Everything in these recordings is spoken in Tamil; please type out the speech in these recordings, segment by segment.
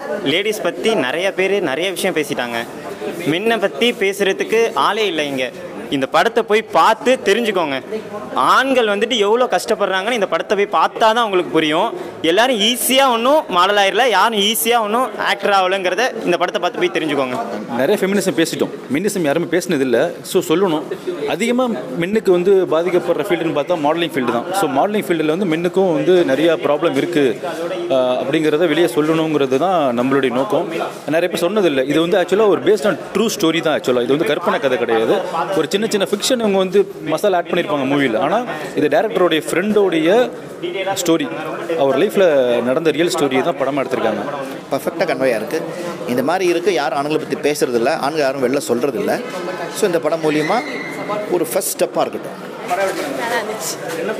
லேடிஸ் பற்றி நிறைய பேர் நிறைய விஷயம் பேசிட்டாங்க மென்னை பற்றி பேசுகிறதுக்கு ஆளே இல்லை இங்கே இந்த படத்தை போய் பார்த்து தெரிஞ்சுக்கோங்க ஆண்கள் வந்துட்டு எவ்வளோ கஷ்டப்படுறாங்கன்னு இந்த படத்தை போய் பார்த்தா தான் அவங்களுக்கு புரியும் எல்லாரும் ஈஸியாக ஒன்றும் மாடல் ஆயிடல யாரும் ஈஸியாக ஒன்றும் ஆக்டர் ஆகலைங்கிறத இந்த படத்தை பார்த்து போய் தெரிஞ்சுக்கோங்க நிறைய ஃபெமினிசம் பேசிட்டோம் மினிசம் யாருமே பேசினதில்லை ஸோ சொல்லணும் அதிகமாக மென்னுக்கு வந்து பாதிக்கப்படுற ஃபீல்டுன்னு பார்த்தா மாடலிங் ஃபீல்டு தான் ஸோ மாடலிங் ஃபீல்டில் வந்து மென்னுக்கும் வந்து நிறையா ப்ராப்ளம் இருக்குது அப்படிங்கிறத வெளியே சொல்லணுங்கிறது தான் நம்மளுடைய நோக்கம் நிறைய பேர் சொன்னதில்லை இது வந்து ஆக்சுவலாக ஒரு பேஸ்ட் ஆன் ட்ரூ ஸ்டோரி தான் ஆக்சுவலாக இது வந்து கற்பனை கதை கிடையாது ஒரு சின்ன சின்ன ஃபிக்ஷன் இவங்க வந்து மசாலா ஆட் பண்ணியிருப்பாங்க மூவியில் ஆனால் இது டேரக்டருடைய ஃப்ரெண்டோடைய ஸ்டோரி அவர் லைஃப்பில் நடந்த ரியல் ஸ்டோரியை தான் படமாக எடுத்திருக்காங்க பர்ஃபெக்டாக கன்வேயாக இருக்குது இந்த மாதிரி இருக்குது யாரும் ஆண்களை பற்றி பேசுறதில்ல ஆண்கள் யாரும் வெளில சொல்கிறதில்ல ஸோ இந்த படம் மூலியமா ஒரு ஃபஸ்ட் ஸ்டெப்பாக இருக்கட்டும் நல்லா இருந்துச்சு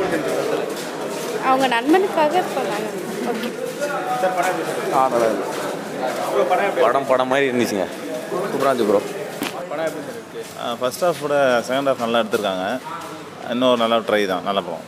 அவங்க நண்பனுக்காக பண்ணாங்க ஓகே படம் படம் மாதிரி இருந்துச்சுங்க சூப்பராக இருந்துச்சு ப்ரோ ஃபர்ஸ்ட் ஹாஃபோட செகண்ட் ஹாஃப் நல்லா எடுத்திருக்காங்க இன்னும் நல்லா ட்ரை தான் நல்லா போகும்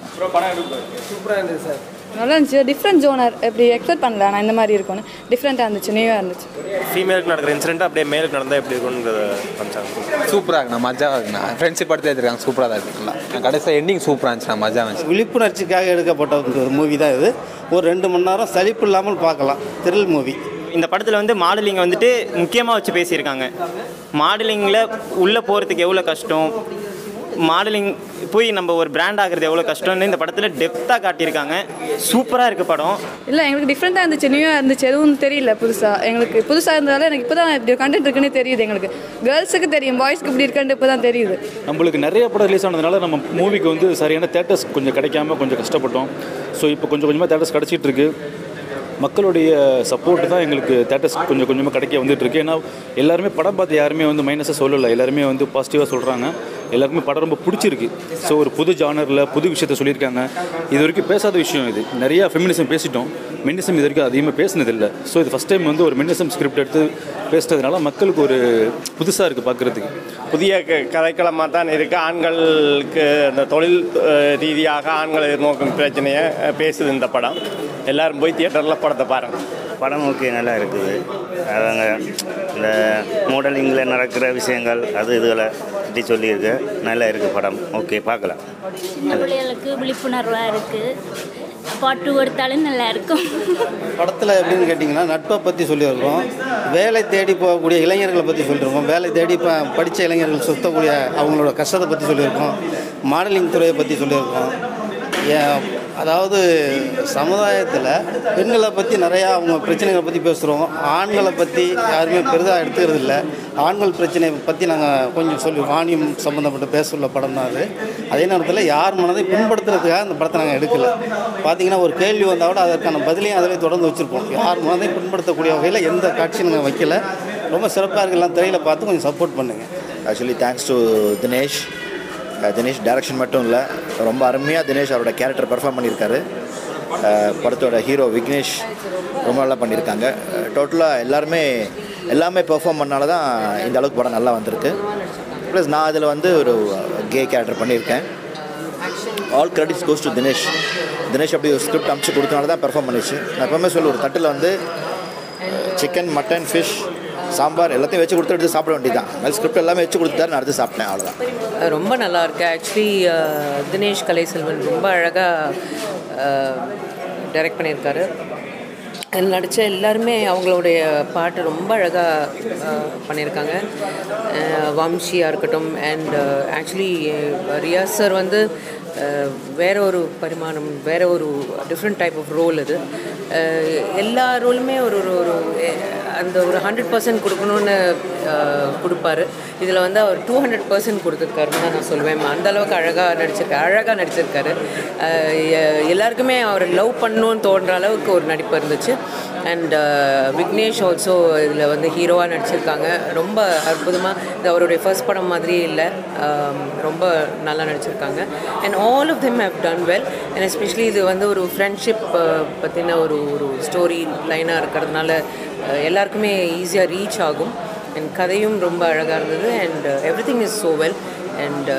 நல்லா இருந்துச்சு டிஃப்ரெண்ட் ஜோனர் எப்படி எக்ஸ்பெக்ட் பண்ணல நான் இந்த மாதிரி இருக்கும்னு டிஃப்ரெண்ட்டாக இருந்துச்சு நியூவாக இருந்துச்சு ஃபீமேலுக்கு நடக்கிற இன்சிடென்ட் அப்படியே மேலுக்கு நடந்தால் எப்படி இருக்கும்ன்றத காமிச்சாங்க சூப்பராக இருக்குண்ணா மஜாவாக இருக்குண்ணா ஃப்ரெண்ட்ஷிப் படத்தில் எடுத்துருக்காங்க சூப்பராக தான் இருக்குங்களா கடைசியாக எண்டிங் சூப்பராக இருந்துச்சுண்ணா மஜா இருந்துச்சு விழிப்புணர்ச்சிக்காக எடுக்கப்பட்ட ஒரு மூவி தான் இது ஒரு ரெண்டு மணி நேரம் சலிப்பு இல்லாமல் பார்க்கலாம் த்ரில் மூவி இந்த படத்தில் வந்து மாடலிங் வந்துட்டு முக்கியமாக வச்சு பேசியிருக்காங்க மாடலிங்கில் உள்ளே போகிறதுக்கு எவ்வளோ கஷ்டம் மாடலிங் போய் நம்ம ஒரு பிராண்ட் ஆகிறது எவ்வளோ கஷ்டம்னு இந்த படத்தில் டெப்த்தாக காட்டியிருக்காங்க சூப்பராக இருக்குது படம் இல்லை எங்களுக்கு டிஃப்ரெண்ட்டாக இருந்துச்சு நியூவாக இருந்துச்சு எதுவும் தெரியல புதுசாக எங்களுக்கு புதுசாக இருந்தாலும் எனக்கு இப்போ தான் இப்படி கண்டென்ட் இருக்குன்னு தெரியுது எங்களுக்கு கேர்ள்ஸுக்கு தெரியும் பாய்ஸ்க்கு இப்படி இருக்குன்னு இப்போ தான் தெரியுது நம்மளுக்கு நிறைய படம் ரிலீஸ் ஆனதுனால நம்ம மூவிக்கு வந்து சரியான தேட்டர்ஸ் கொஞ்சம் கிடைக்காம கொஞ்சம் கஷ்டப்பட்டோம் ஸோ இப்போ கொஞ்சம் கொஞ்சமாக தேட்டர்ஸ் கிடச்சிட்டு இருக்கு மக்களுடைய சப்போர்ட் தான் எங்களுக்கு தேட்டர்ஸ் கொஞ்சம் கொஞ்சமாக கிடைக்க வந்துட்டு இருக்கு ஏன்னா எல்லாருமே படம் பார்த்து யாருமே வந்து மைனஸாக சொல்லலை எல்லாருமே வந்து பாசிட்டிவாக சொல்கிறாங்க எல்லாருக்குமே படம் ரொம்ப பிடிச்சிருக்கு ஸோ ஒரு புது ஜானரில் புது விஷயத்த சொல்லியிருக்காங்க இது வரைக்கும் பேசாத விஷயம் இது நிறையா ஃபெமினிசம் பேசிட்டோம் மென்னிசம் இது வரைக்கும் அதிகமாக பேசினதில்லை ஸோ இது ஃபஸ்ட் டைம் வந்து ஒரு மென்னிசம் ஸ்கிரிப்ட் எடுத்து பேசுனதுனால மக்களுக்கு ஒரு புதுசாக இருக்குது பார்க்குறதுக்கு புதிய க- கதைக்களமாக தான் இருக்குது ஆண்களுக்கு இந்த தொழில் அஹ், ரீதியாக ஆண்கள் எதிர்நோக்கும் பிரச்சனையை அஹ், பேசுது இந்த படம் எல்லாரும் போய் தியேட்டரில் படத்தை பாருங்கள் படம் ஓகே நல்லா இருக்குது அவங்க இந்த மாடலிங்கில் நடக்கிற விஷயங்கள் அது இதுகளை பற்றி சொல்லியிருக்கு நல்லா இருக்குது படம் ஓகே பார்க்கலாம் சின்ன பிள்ளைகளுக்கு விழிப்புணர்வாக இருக்குது பாட்டு கொடுத்தாலும் நல்லா இருக்கும் படத்தில் எப்படின்னு கேட்டிங்கன்னா நட்பை பற்றி சொல்லியிருக்கோம் வேலை தேடி போகக்கூடிய இளைஞர்களை பற்றி சொல்லியிருக்கோம் வேலை தேடி இப்போ படித்த இளைஞர்கள் சுத்தக்கூடிய அவங்களோட கஷ்டத்தை பற்றி சொல்லியிருக்கோம் மாடலிங் துறையை பற்றி சொல்லியிருக்கோம் ஏன் அதாவது சமுதாயத்தில் பெண்களை பற்றி நிறையா அவங்க பிரச்சனைகளை பற்றி பேசுகிறோம் ஆண்களை பற்றி யாருமே பெரிதாக எடுத்துக்கிறது இல்லை ஆண்கள் பிரச்சனையை பற்றி நாங்கள் கொஞ்சம் சொல்லி வாணியம் சம்மந்தப்பட்ட பேசுள்ள படம் தான் அது அதே நேரத்தில் யார் மனதை புண்படுத்துறதுக்காக அந்த படத்தை நாங்கள் எடுக்கலை பார்த்தீங்கன்னா ஒரு கேள்வி வந்தால் கூட அதற்கான பதிலையும் அதிலே தொடர்ந்து வச்சுருப்போம் யார் மனதை புண்படுத்தக்கூடிய வகையில் எந்த காட்சியும் நாங்கள் வைக்கல ரொம்ப சிறப்பாக இருக்கலாம் திரையில் பார்த்து கொஞ்சம் சப்போர்ட் பண்ணுங்கள் actually thanks to Dinesh uh Dinesh direction மட்டும் இல்லை ரொம்ப அருமையாக தினேஷ் அவரோட கேரக்டர் பெர்ஃபார்ம் பண்ணியிருக்காரு அஹ் படத்தோட ஹீரோ விக்னேஷ் ரொம்ப நல்லா பண்ணியிருக்காங்க டோட்டலாக எல்லாருமே எல்லாமே பெர்ஃபார்ம் பண்ணால தான் இந்த அளவுக்கு படம் நல்லா வந்திருக்கு ப்ளஸ் நான் அதில் வந்து ஒரு கே கேரக்டர் பண்ணியிருக்கேன் all credits goes to Dinesh Dinesh அப்படி ஒரு ஸ்கிரிப்ட் அமுச்சு கொடுத்தனால தான் பெர்ஃபார்ம் பண்ணிச்சு நான் எப்பவுமே சொல்ல ஒரு தட்டில் வந்து சிக்கன் மட்டன் ஃபிஷ் சாம்பார் எல்லாத்தையும் வச்சு கொடுத்து எடுத்து சாப்பிட வேண்டியதான் நல்ல ஸ்கிரிப்ட் எல்லாமே வச்சு கொடுத்தாரு நான் எடுத்து சாப்பிட்டேன் அவ்வளோதான் ரொம்ப நல்லா இருக்கு ஆக்சுவலி தினேஷ் கலைசெல்வன் ரொம்ப அழகாக டைரக்ட் பண்ணியிருக்காரு அதில் நடித்த எல்லாருமே அவங்களுடைய பாட்டு ரொம்ப அழகாக பண்ணியிருக்காங்க அஹ் வம்சியாக இருக்கட்டும் அண்ட் ஆக்சுவலி ரியாஸ் சார் வந்து அஹ் வேற ஒரு பரிமாணம் வேற ஒரு டிஃப்ரெண்ட் டைப் ஆஃப் ரோல் அது அஹ் எல்லா ரோலுமே ஒரு ஒரு ஒரு அந்த ஒரு ஹண்ட்ரட் பர்சன்ட் கொடுக்கணும்னு அஹ், கொடுப்பாரு இதில் வந்து அவர் டூ ஹண்ட்ரட் பர்சன்ட் கொடுத்துருக்காருன்னு தான் நான் சொல்லுவேன் அந்த அளவுக்கு அழகாக நடிச்சிருக்காரு அழகாக நடிச்சிருக்காரு அஹ், எ- எல்லாருக்குமே அவர் லவ் பண்ணணும்னு தோன்ற அளவுக்கு ஒரு நடிப்பு இருந்துச்சு அண்ட் விக்னேஷ் ஆல்சோ இதில் வந்து ஹீரோவாக நடிச்சிருக்காங்க ரொம்ப அற்புதமாக இது அவருடைய ஃபர்ஸ்ட் படம் மாதிரியே இல்லை ஆம், ரொம்ப நல்லா நடிச்சிருக்காங்க and all of them have done well and especially இது வந்து ஒரு ஃப்ரெண்ட்ஷிப் பற்றின ஒரு ஒரு ஸ்டோரி லைனாக இருக்கிறதுனால அஹ், எல்லாருக்குமே ஈஸியாக ரீச் ஆகும் அண்ட் கதையும் ரொம்ப அழகாக இருந்தது and everything is so well and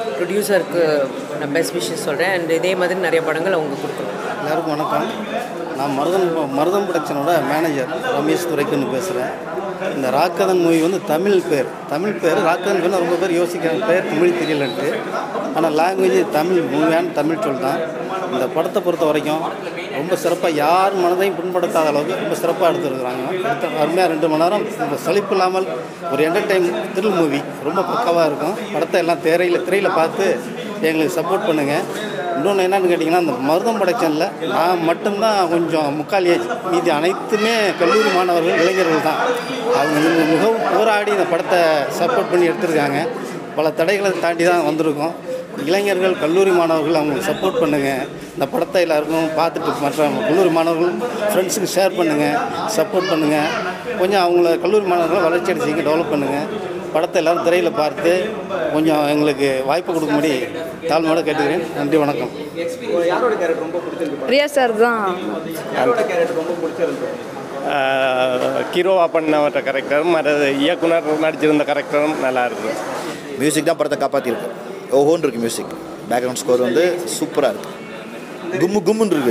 ப்ரொடியூசருக்கு நான் பெஸ்ட் விஷஸ் சொல்கிறேன் அண்ட் இதே மாதிரி நிறைய படங்கள் அவங்க கொடுக்கணும் எல்லாருக்கும் வணக்கம் நான் மருதம் மருதம் ப்ரொடக்ஷனோட மேனேஜர் ரமேஷ் துரைக்கன்னு பேசுகிறேன் இந்த ராக்கதன் மூவி வந்து தமிழ் பேர் தமிழ் பேர் ராக்கதன் பேர் ரொம்ப பேர் யோசிக்கிறாங்க பேர் தமிழ் தெரியலன்ட்டு ஆனால் லாங்குவேஜ் தமிழ் மூவியான தமிழ் சொல் தான் இந்த படத்தை பொறுத்த வரைக்கும் ரொம்ப சிறப்பாக யார் மனதையும் புண்படுத்தாத அளவுக்கு ரொம்ப சிறப்பாக எடுத்துருக்குறாங்க எடுத்த அருமையாக ரெண்டு மணி நேரம் ரொம்ப சலிப்பு இல்லாமல் ஒரு என்டர்டைன் த்ரில் மூவி ரொம்ப பக்காவாக இருக்கும் படத்தை எல்லாம் திரையில் திரையில் பார்த்து எங்களுக்கு சப்போர்ட் பண்ணுங்கள் இன்னொன்று என்னன்னு கேட்டிங்கன்னா இந்த மருதம் ப்ரொடக்ஷனில் நான் மட்டும்தான் கொஞ்சம் முக்கால் ஏஜ் மீதி அனைத்துமே கல்லூரி மாணவர்கள் இளைஞர்கள் தான் அவங்க மிக- மிகவும் போராடி இந்த படத்தை சப்போர்ட் பண்ணி எடுத்திருக்காங்க பல தடைகளை தாண்டி தான் வந்திருக்கோம் இளைஞர்கள் கல்லூரி மாணவர்கள் அவங்களுக்கு சப்போர்ட் பண்ணுங்கள் இந்த படத்தை எல்லாருக்கும் பார்த்துட்டு மற்ற கல்லூரி மாணவர்கள் ஃப்ரெண்ட்ஸுக்கு ஷேர் பண்ணுங்கள் சப்போர்ட் பண்ணுங்கள் கொஞ்சம் அவங்கள கல்லூரி மாணவர்களை வளர்ச்சி அடிச்சிங்க டெவலப் பண்ணுங்கள் படத்தை எல்லாரும் திரையில் பார்த்து கொஞ்சம் எங்களுக்கு வாய்ப்பு கொடுக்கும்படி தாழ்மையோட கேட்டுக்கிறேன் நன்றி வணக்கம் யாரோட கேரக்டர் ரொம்ப பிடிச்சிருக்கு ரியா சார் தான் யாரோட கேரக்டர் ரொம்ப பிடிச்சிருக்கு ஹீரோவா பண்ணவற்ற கேரக்டரும் மற்றது இயக்குனர் நடிச்சிருந்த கேரக்டரும் நல்லா இருக்குது மியூசிக் தான் படத்தை காப்பாற்றிருக்கு ஓஹோன்னு இருக்குது மியூசிக் பேக்ரவுண்ட் ஸ்கோர் வந்து சூப்பராக இருக்குது கும்மு கும்முன்னு இருக்கு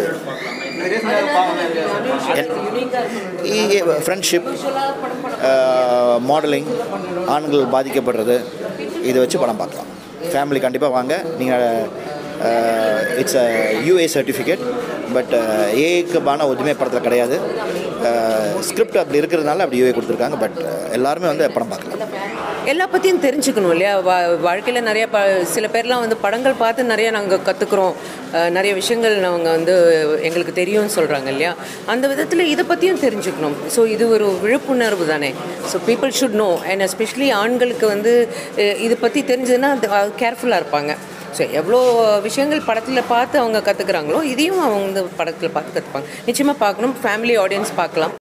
ஃப்ரெண்ட்ஷிப் மாடலிங் ஆண்கள் பாதிக்கப்படுறது இதை வச்சு படம் பார்க்கலாம் ஃபேமிலி கண்டிப்பாக வாங்க நீங்கள் it's a UA certificate but ஏக்கு பான ஒதுமே படத்தில் கிடையாது ஸ்கிரிப்ட் அப்படி இருக்கிறதுனால அப்படி யூஏ கொடுத்துருக்காங்க பட் எல்லாருமே வந்து படம் பார்க்கலாம் எல்லா பற்றியும் தெரிஞ்சுக்கணும் இல்லையா வா வாழ்க்கையில் நிறைய ப சில பேர்லாம் வந்து படங்கள் பார்த்து நிறைய நாங்கள் கற்றுக்குறோம் நிறைய விஷயங்கள் நாங்கள் வந்து எங்களுக்கு தெரியும்னு சொல்கிறாங்க இல்லையா அந்த விதத்தில் இதை பற்றியும் தெரிஞ்சுக்கணும் ஸோ இது ஒரு விழிப்புணர்வு தானே so people should know and especially ஆண்களுக்கு வந்து அஹ், இதை பற்றி தெரிஞ்சதுன்னா கேர்ஃபுல்லாக இருப்பாங்க ஸோ எவ்வளோ விஷயங்கள் படத்தில் பார்த்து அவங்க கற்றுக்குறாங்களோ இதையும் அவங்க வந்து படத்தில் பார்த்து கற்றுப்பாங்க நிச்சயமாக பார்க்கணும் ஃபேமிலி ஆடியன்ஸ் பார்க்கலாம்